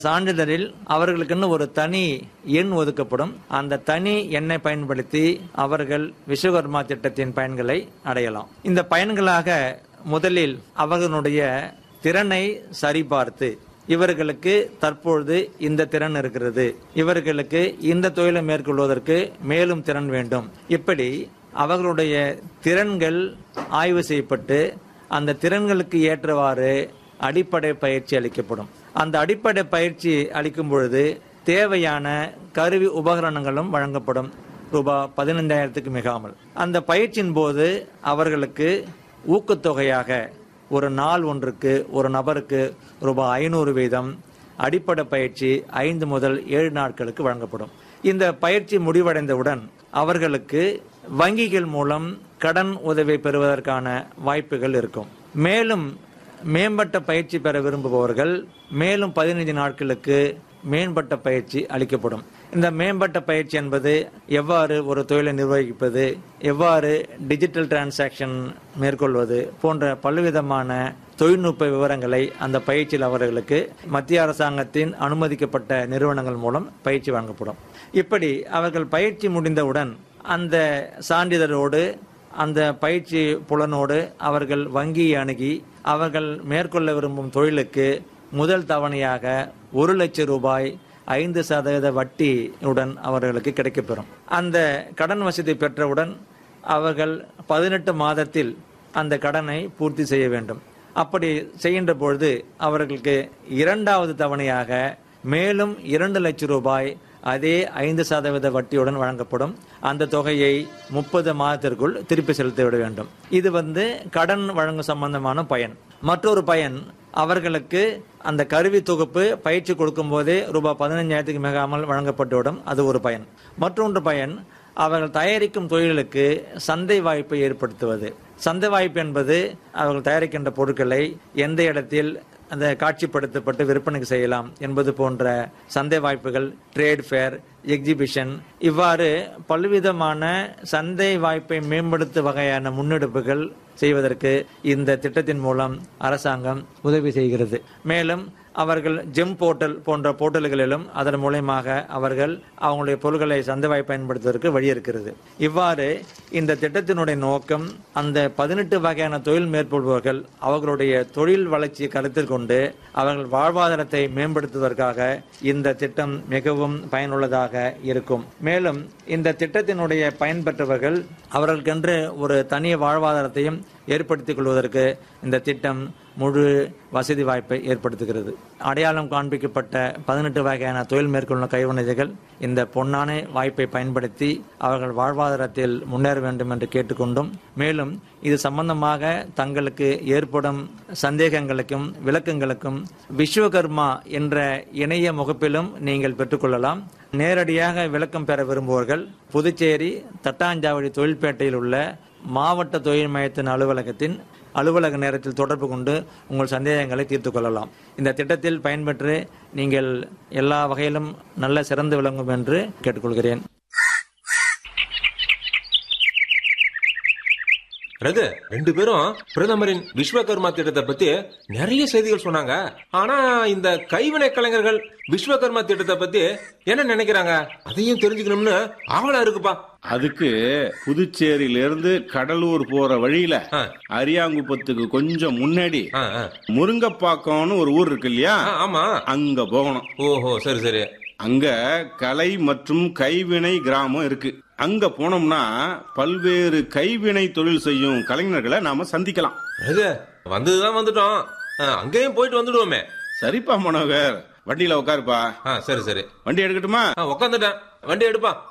சான்றிதழில் அவர்களுக்குன்னு ஒரு தனி எண் ஒதுக்கப்படும் அந்த தனி எண்ணை பயன்படுத்தி அவர்கள் விஸ்வகர்மா திட்டத்தின் பயன்களை அடையலாம் இந்த பயன்களாக முதலில் அவர்களுடைய திறனை சரிபார்த்து இவர்களுக்கு தற்பொழுது இந்த திறன் இருக்கிறது இவர்களுக்கு இந்த தொழிலை மேற்கொள்வதற்கு மேலும் திறன் வேண்டும் இப்படி அவர்களுடைய திறன்கள் ஆய்வு செய்யப்பட்டு அந்த திறன்களுக்கு ஏற்றவாறு அடிப்படை பயிற்சி அளிக்கப்படும் அந்த அடிப்படை பயிற்சி அளிக்கும் பொழுது தேவையான கருவி உபகரணங்களும் வழங்கப்படும் ரூபாய் பதினைந்தாயிரத்துக்கு மிகாமல் அந்த பயிற்சியின் போது அவர்களுக்கு ஊக்கத்தொகையாக ஒரு நாள் ஒன்றுக்கு ஒரு நபருக்கு ரூபாய் ஐநூறு வீதம் அடிப்படை பயிற்சி ஐந்து முதல் ஏழு நாட்களுக்கு வழங்கப்படும் இந்த பயிற்சி முடிவடைந்தவுடன் அவர்களுக்கு வங்கிகள் மூலம் கடன் உதவி பெறுவதற்கான வாய்ப்புகள் இருக்கும் மேலும் மேம்பட்ட பயிற்சி பெற விரும்புபவர்கள் மேலும் பதினைந்து நாட்களுக்கு மேம்பட்ட பயிற்சி அளிக்கப்படும் இந்த மேம்பட்ட பயிற்சி என்பது எவ்வாறு ஒரு தொழிலை நிர்வகிப்பது எவ்வாறு டிஜிட்டல் டிரான்சாக்ஷன் மேற்கொள்வது போன்ற பல்விதமான தொழில்நுட்ப விவரங்களை அந்த பயிற்சியில் அவர்களுக்கு மத்திய அரசாங்கத்தின் அனுமதிக்கப்பட்ட நிறுவனங்கள் மூலம் பயிற்சி வழங்கப்படும் இப்படி அவர்கள் பயிற்சி முடிந்தவுடன் அந்த சான்றிதழோடு அந்த பயிற்சி புலனோடு அவர்கள் வங்கியை அணுகி அவர்கள் மேற்கொள்ள விரும்பும் தொழிலுக்கு முதல் தவணையாக ஒரு லட்சம் ரூபாய் ஐந்து சதவீத வட்டியுடன் அவர்களுக்கு கிடைக்கப்பெறும் அந்த கடன் வசதி பெற்றவுடன் அவர்கள் பதினெட்டு மாதத்தில் அந்த கடனை பூர்த்தி செய்ய வேண்டும் அப்படி செய்கின்ற பொழுது அவர்களுக்கு இரண்டாவது தவணையாக மேலும் இரண்டு லட்சம் ரூபாய் அதே ஐந்து சதவீத வட்டியுடன் வழங்கப்படும் அந்த தொகையை முப்பது மாதத்திற்குள் திருப்பி செலுத்திவிட வேண்டும் இது வந்து கடன் வழங்கும் சம்பந்தமான பயன் மற்றொரு பயன் அவர்களுக்கு அந்த கருவி தொகுப்பு பயிற்சி கொடுக்கும் போதே ரூபாய் பதினைஞ்சாயிரத்துக்கு மிகாமல் வழங்கப்பட்டுவிடும் அது ஒரு பயன் மற்றொன்று பயன் அவர்கள் தயாரிக்கும் தொழிலுக்கு சந்தை வாய்ப்பை ஏற்படுத்துவது சந்தை வாய்ப்பு என்பது அவர்கள் தயாரிக்கின்ற பொருட்களை எந்த இடத்தில் அந்த காட்சிப்படுத்தப்பட்டு விற்பனைக்கு செய்யலாம் என்பது போன்ற சந்தை வாய்ப்புகள் ட்ரேட் ஃபேர் எக்ஸிபிஷன் இவ்வாறு பல்விதமான சந்தை வாய்ப்பை மேம்படுத்தும் வகையான முன்னெடுப்புகள் செய்வதற்கு இந்த திட்டத்தின் மூலம் அரசாங்கம் உதவி செய்கிறது மேலும் அவர்கள் ஜெம் போர்ட்டல் போன்ற போர்ட்டல்களிலும் அதன் மூலயமாக அவர்கள் அவங்களுடைய பொருட்களை சந்தைவாய் பயன்படுத்துவதற்கு வழி இருக்கிறது இவ்வாறு இந்த திட்டத்தினுடைய நோக்கம் அந்த பதினெட்டு வகையான தொழில் மேற்கொள்பவர்கள் அவர்களுடைய தொழில் வளர்ச்சியை கருத்தில் கொண்டு அவர்கள் வாழ்வாதாரத்தை மேம்படுத்துவதற்காக இந்த திட்டம் மிகவும் பயனுள்ளதாக இருக்கும் மேலும் இந்த திட்டத்தினுடைய பயன்பெற்றவர்கள் அவர்களுக்கென்று ஒரு தனி வாழ்வாதாரத்தையும் ஏற்படுத்திக் கொள்வதற்கு இந்த திட்டம் முழு வசதி வாய்ப்பை ஏற்படுத்துகிறது அடையாளம் காண்பிக்கப்பட்ட பதினெட்டு வகையான தொழில் மேற்கொள்ளும் கைவினைஞர்கள் இந்த பொன்னான வாய்ப்பை பயன்படுத்தி அவர்கள் வாழ்வாதாரத்தில் முன்னேற வேண்டும் என்று கேட்டுக்கொண்டும் மேலும் இது சம்பந்தமாக தங்களுக்கு ஏற்படும் சந்தேகங்களுக்கும் விளக்கங்களுக்கும் விஸ்வகர்மா என்ற இணைய முகப்பிலும் நீங்கள் பெற்றுக்கொள்ளலாம் நேரடியாக விளக்கம் பெற விரும்புவர்கள் புதுச்சேரி தட்டாஞ்சாவடி தொழில்பேட்டையில் உள்ள மாவட்ட தொழில் மையத்தின் அலுவலகத்தின் அலுவலக நேரத்தில் தொடர்பு கொண்டு உங்கள் சந்தேகங்களை தீர்த்து கொள்ளலாம் இந்த திட்டத்தில் பயன்பெற்று நீங்கள் எல்லா வகையிலும் நல்ல சிறந்து விளங்கும் என்று கேட்டுக்கொள்கிறேன் ரகு ரெண்டு பேரும் பிரதமரின் விஸ்வகர்மா திட்டத்தை பத்தி நிறைய செய்திகள் சொன்னாங்க ஆனா இந்த கைவினை கலைஞர்கள் விஸ்வகர்மா திட்டத்தை பத்தி என்ன நினைக்கிறாங்க அதையும் தெரிஞ்சுக்கணும்னு ஆவலா இருக்குப்பா அதுக்கு புதுச்சேரியில இருந்து கடலூர் போற வழியில ஆ. அரியாங்குப்பத்துக்கு கொஞ்சம் முன்னாடி ஆ, ஆ. முருங்கப்பாக்கம்னு ஒரு ஊர் இருக்கு இல்லையா ஆ, ஆமா அங்க போகணும் ஓஹோ சரி சரி அங்க கலை மற்றும் கைவினை கிராமம் இருக்கு அங்க போனோம்னா பல்வேறு கைவினை தொழில் செய்யும் கலைஞர்களை நாம சந்திக்கலாம் ரகு வந்ததுதான் வந்துட்டோம் ஆ, அங்கேயும் போயிட்டு வந்துடுவோமே சரிப்பா மனோகர் வண்டியில உட்காருப்பா ஆ சரி சரி வண்டி எடுக்கட்டுமா ஆ உக்காந்துட்டேன் வண்டி எடுப்பா